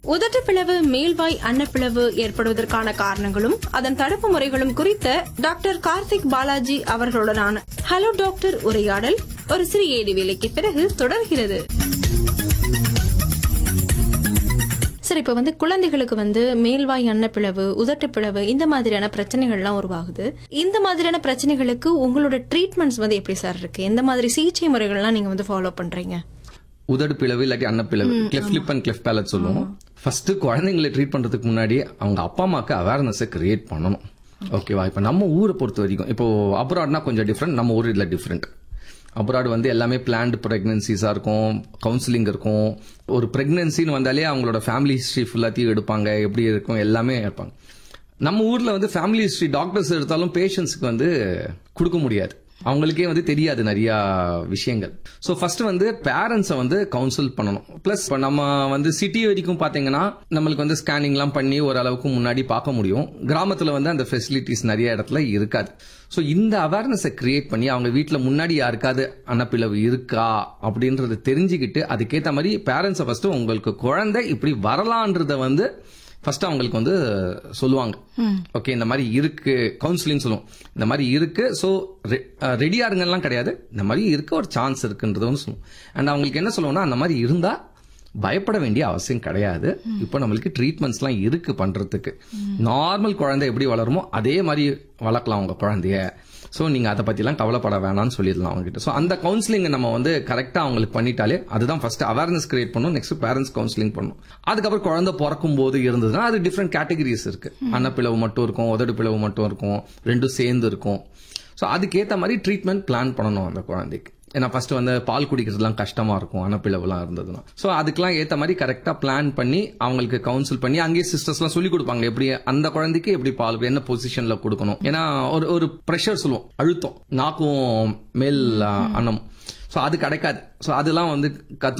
உதட்டு பிளவு மேல்வாய் அன்னப்பிளவு ஏற்படுவதற்கான காரணங்களும் அதன் தடுப்பு முறைகளும் குறித்த டாக்டர் கார்த்திக் பாலாஜி அவர்களுடனான ஹலோ டாக்டர் உரையாடல் ஒரு சிறிய இடைவேளைக்கு பிறகு தொடர்கிறது சரி இப்ப வந்து குழந்தைகளுக்கு வந்து மேல்வாய் அன்னப்பிளவு உதட்டு பிளவு இந்த மாதிரியான பிரச்சனைகள்லாம் உருவாகுது இந்த மாதிரியான பிரச்சனைகளுக்கு உங்களோட ட்ரீட்மெண்ட்ஸ் வந்து எப்படி சார் இருக்கு எந்த மாதிரி சிகிச்சை முறைகள்லாம் நீங்க வந்து ஃபாலோ பண்றீங்க உதடு பிளவு இல்லாட்டி அன்னப்பிளவு cleft lip and cleft palate சொல்லுவோம் ஃபர்ஸ்ட் குழந்தைங்களை ட்ரீட் பண்றதுக்கு முன்னாடி அவங்க அப்பா அம்மாக்கு அவேர்னஸ் கிரியேட் பண்ணணும் ஓகேவா இப்போ நம்ம ஊரை பொறுத்த வரைக்கும் இப்போ அப்ராட்னா கொஞ்சம் டிஃப்ரெண்ட் நம்ம ஊர் இதில் டிஃப்ரெண்ட் அப்ராட் வந்து எல்லாமே பிளான்டு ப்ரெக்னன்சிஸாக இருக்கும் கவுன்சிலிங் இருக்கும் ஒரு ப்ரெக்னன்சின்னு வந்தாலே அவங்களோட ஃபேமிலி ஹிஸ்ட்ரி ஃபுல்லாத்தையும் எடுப்பாங்க எப்படி இருக்கும் எல்லாமே எடுப்பாங்க நம்ம ஊர்ல வந்து ஃபேமிலி ஹிஸ்ட்ரி டாக்டர்ஸ் எடுத்தாலும் பேஷண்ட்ஸ்க்கு வந்து கொடுக்க முடியாது அவங்களுக்கே வந்து தெரியாது நிறைய விஷயங்கள் ஸோ ஃபர்ஸ்ட் வந்து பேரண்ட்ஸை வந்து கவுன்சில் பண்ணணும் ப்ளஸ் இப்போ நம்ம வந்து சிட்டி வரைக்கும் பார்த்தீங்கன்னா நம்மளுக்கு வந்து ஸ்கேனிங்லாம் பண்ணி ஓரளவுக்கு முன்னாடி பார்க்க முடியும் கிராமத்தில் வந்து அந்த ஃபெசிலிட்டிஸ் நிறைய இடத்துல இருக்காது ஸோ இந்த அவேர்னஸை கிரியேட் பண்ணி அவங்க வீட்டில் முன்னாடி யாருக்காவது அன்னப்பிளவு இருக்கா அப்படின்றத தெரிஞ்சுக்கிட்டு அதுக்கேற்ற மாதிரி பேரண்ட்ஸை ஃபர்ஸ்ட் உங்களுக்கு குழந்தை இப்படி வரலான்றத வந்து ஃபர்ஸ்ட் அவங்களுக்கு வந்து சொல்லுவாங்க ஓகே இந்த மாதிரி இருக்கு கவுன்சிலிங் சொல்லுவோம் இந்த மாதிரி இருக்கு ஸோ ரெடியா இருங்கலாம் கிடையாது இந்த மாதிரி இருக்க ஒரு சான்ஸ் இருக்குன்றது வந்து சொல்லுவோம் அண்ட் அவங்களுக்கு என்ன சொல்லுவோம்னா அந்த மாதிரி இருந்தா பயப்பட வேண்டிய அவசியம் கிடையாது இப்போ நம்மளுக்கு ட்ரீட்மெண்ட்ஸ்லாம் இருக்கு பண்றதுக்கு நார்மல் குழந்தை எப்படி வளருமோ அதே மாதிரி வளர்க்கலாம் உங்க குழந்தைய ஸோ நீங்கள் அதை பற்றிலாம் கவலைப்பட வேணாம்னு சொல்லிடலாம் அவங்ககிட்ட ஸோ அந்த கவுன்சிலிங் நம்ம வந்து கரெக்டாக அவங்களுக்கு பண்ணிட்டாலே அதுதான் ஃபர்ஸ்ட் அவேர்னஸ் கிரியேட் பண்ணணும் நெக்ஸ்ட் பேரண்ட்ஸ் கவுன்சிலிங் பண்ணணும் அதுக்கப்புறம் குழந்தை பிறக்கும் போது இருந்ததுன்னா அது டிஃப்ரெண்ட் கேட்டகரிஸ் இருக்கு அன்னப்பிளவு மட்டும் இருக்கும் உதடு பிளவு மட்டும் இருக்கும் ரெண்டும் சேர்ந்து இருக்கும் ஸோ அதுக்கேற்ற மாதிரி ட்ரீட்மெண்ட் பிளான் பண்ணணும் அந்த குழந்தைக்கு ஏன்னா ஃபர்ஸ்ட் வந்து பால் குடிக்கிறதுலாம் கஷ்டமா இருக்கும் அனப்பிளவுலாம் இருந்ததுன்னா ஸோ அதுக்கெல்லாம் ஏற்ற மாதிரி கரெக்டாக பிளான் பண்ணி அவங்களுக்கு கவுன்சில் பண்ணி அங்கேயே சிஸ்டர்ஸ்லாம் சொல்லி கொடுப்பாங்க எப்படி அந்த குழந்தைக்கு எப்படி பால் என்ன பொசிஷன்ல கொடுக்கணும் ஏன்னா ஒரு ஒரு ப்ரெஷர் சொல்லுவோம் அழுத்தம் நாக்கும் மேல் அன்னம் ஸோ அது கிடைக்காது ஸோ அதெல்லாம் வந்து கத்து